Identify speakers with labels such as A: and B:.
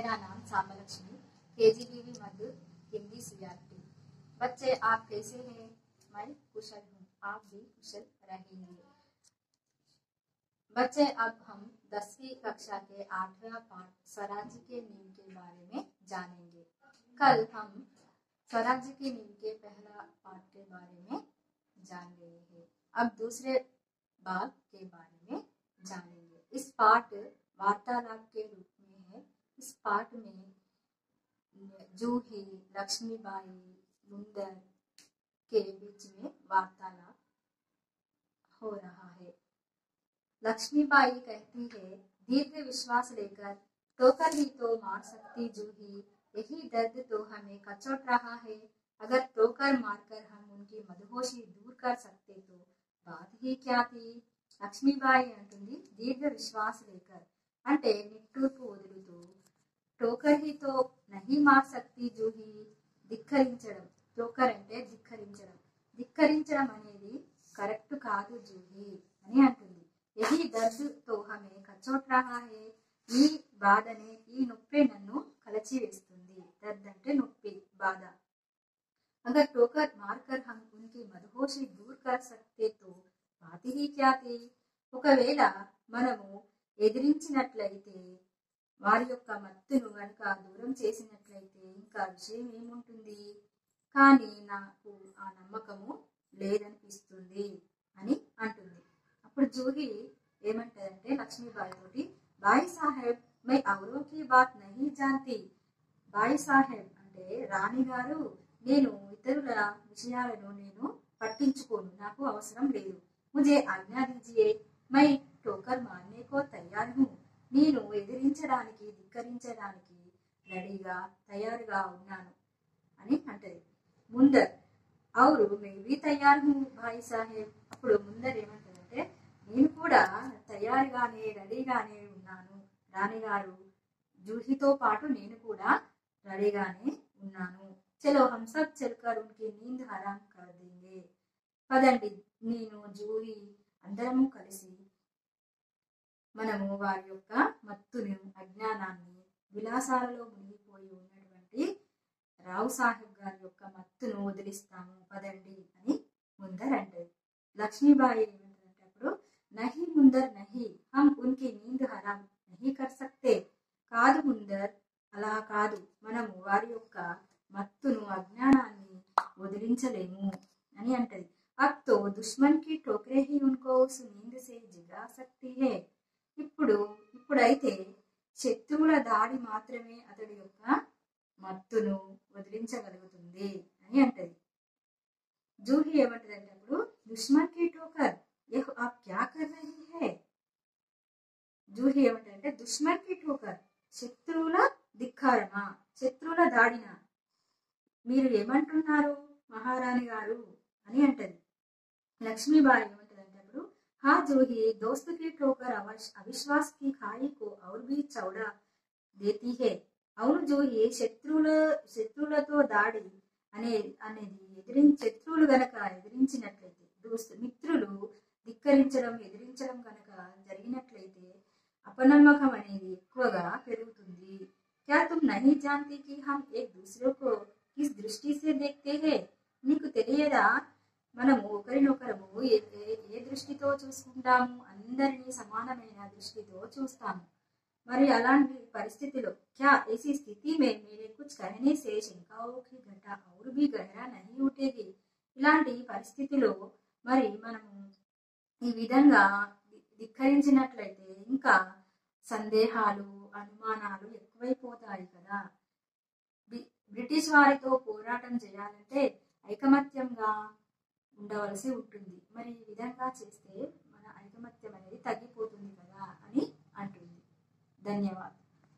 A: मेरा नाम Sama Lakshmi KGBV Madhu Hindi CRT बच्चे आप कैसे हैं मैं कुशल हूँ आप भी कुशल रहेंगे बच्चे अब हम दसवीं कक्षा के आठवें पाठ स्वराज्य के नींव के बारे में जानेंगे कल हम स्वराज्य की नींव के पहला पाठ के बारे में जान गए हैं अब दूसरे भाग के बारे में जानेंगे इस पाठ वार्तालाप के रूप में है इस पाठ में जूही लक्ष्मीबाई मुंदर के बीच में वार्तालाप हो रहा है लक्ष्मीबाई कहती है दीर्घ विश्वास लेकर ठोकर ही तो मार सकती जूही यही दर्द तो हमें कचोट रहा है अगर ठोकर मारकर हम उनकी मदहोशी दूर कर सकते तो बात ही क्या थी లక్ష్మీబాయి అంటుంది దీర్ఘ విశ్వాస లేకర్ అంటే నిట్టూర్పు వదులుతూ టోకర్హితో నహి మార్ శక్తి జూహి ధిక్కరించడం టోకర్ అంటే ధిక్కరించడం ధిక్కరించడం అనేది కరెక్ట్ కాదు జూహి అని అంటుంది యహి దర్దు తో హమే కచోట్ రహా హే ఈ బాధనే ఈ నొప్పి నన్ను కలచివేస్తుంది దర్ద్ అంటే నొప్పి బాధ अगर टोकर मारकर हम उनकी मदहोशी दूर कर सकते तो బాతి హీ ఖ్యాతి ఒకవేళ మనము ఎదిరించినట్లయితే వారి యొక్క మత్తును గనుక దూరం చేసినట్లయితే ఇంకా విషయం ఏముంటుంది కానీ నాకు ఆ నమ్మకము లేదనిపిస్తుంది అని అంటుంది అప్పుడు జూహి ఏమంటదంటే లక్ష్మీబాయి తోటి బాయి సాహెబ్ మై ఔరోకి బాత్ నహీ జాంతి బాయి సాహెబ్ అంటే రాణి గారు నేను ఇతరుల విషయాలను నేను పట్టించుకోను నాకు అవసరం లేదు ముజే ఆజ్ఞా దీజియే మై టోకర్ మాన్నే కో తయారు హూ నేను ఎదిరించడానికి ధిక్కరించడానికి రెడీగా తయారుగా ఉన్నాను అని అంటది ముందర్ అవురు మేబీ తయారు హూ భాయి సాహెబ్ అప్పుడు ముందర్ ఏమంటదంటే నేను కూడా తయారుగానే రెడీగానే ఉన్నాను రాణిగారు జూహితో పాటు నేను కూడా రెడీగానే ఉన్నాను చలో హం సబ్ చల్కర్ ఉన్కి నీంద్ హరాం కర్ దేంగే పదండి నేను జూహి అందరము కలిసి మనము వారి యొక్క మత్తును అజ్ఞానాన్ని విలాసాలలో మునిగిపోయి ఉన్నటువంటి రావు సాహెబ్ గారి యొక్క మత్తును వదిలిస్తాము పదండి అని ముందర్ అంటది లక్ష్మీబాయి ఏమంటారంటే అప్పుడు నహి ముందర్ నహి హమ్ ఉన్కి నీంద్ హరాం నహి కర్ సక్తే కాదు ముందర్ అలా కాదు మనము వారి యొక్క మత్తును అజ్ఞానాన్ని వదిలించలేము అని అంటది अब तो दुश्मन की ठोकरे ही उनको उस नींद से जिगा सकती है ఇప్పుడు ఇప్పుడైతే శత్రువుల దాడి మాత్రమే అతడి యొక్క మత్తును వదిలించగలుగుతుంది అని అంటది జూహి ఏమంటదంటే అప్పుడు దుష్మన్ కి టోకర్ యహ్ ఆప్ క్యా కర్ రహీ హై జూహి ఏమంటదంటే దుష్మన్ కి టోకర్ శత్రువుల ధిక్కారణ శత్రువుల దాడిన మీరు ఏమంటున్నారు మహారాణి గారు అని అంటది लक्ष्मीबाई ఏమంటదంటే అప్పుడు హా జూహి दोस्त की ठोकर అవిశ్వాస్ की खाई को और भी चौड़ा देती है అవును జూహి శత్రువుల శత్రువులతో దాడి అనే అనేది ఎదిరి శత్రువులు గనక ఎదిరించినట్లయితే దోస్తు మిత్రులు ధిక్కరించడం ఎదిరించడం గనక జరిగినట్లయితే అపనమ్మకం అనేది ఎక్కువగా పెరుగుతుంది క్యా తుమ్ నహీ జాంతి కి హమ్ ఏక్ దూసరే కో కిస్ దృష్టి సే దేఖ్తే హే నీకు తెలియదా మనము ఒకరినొకరము ఏ ఏ దృష్టితో చూసుకుంటాము అందరినీ సమానమైన దృష్టితో చూస్తాము మరి అలాంటి పరిస్థితిలో క్యా ऐसी स्थिति में मेरे कुछ कहने से शंकाओं की घटा और भी गहरा नहीं उठेगी ఇలాంటి పరిస్థితిలో మరి మనము ఈ విధంగా ధిక్కరించినట్లయితే ఇంకా సందేహాలు అనుమానాలు ఎక్కువైపోతాయి కదా బ్రిటిష్ వారితో పోరాటం చేయాలంటే ఐకమత్యంగా ఉండవలసి ఉంటుంది మరి ఈ విధంగా చేస్తే మన ఐకమత్యం అనేది తగ్గిపోతుంది కదా అని అంటుంది ధన్యవాదాలు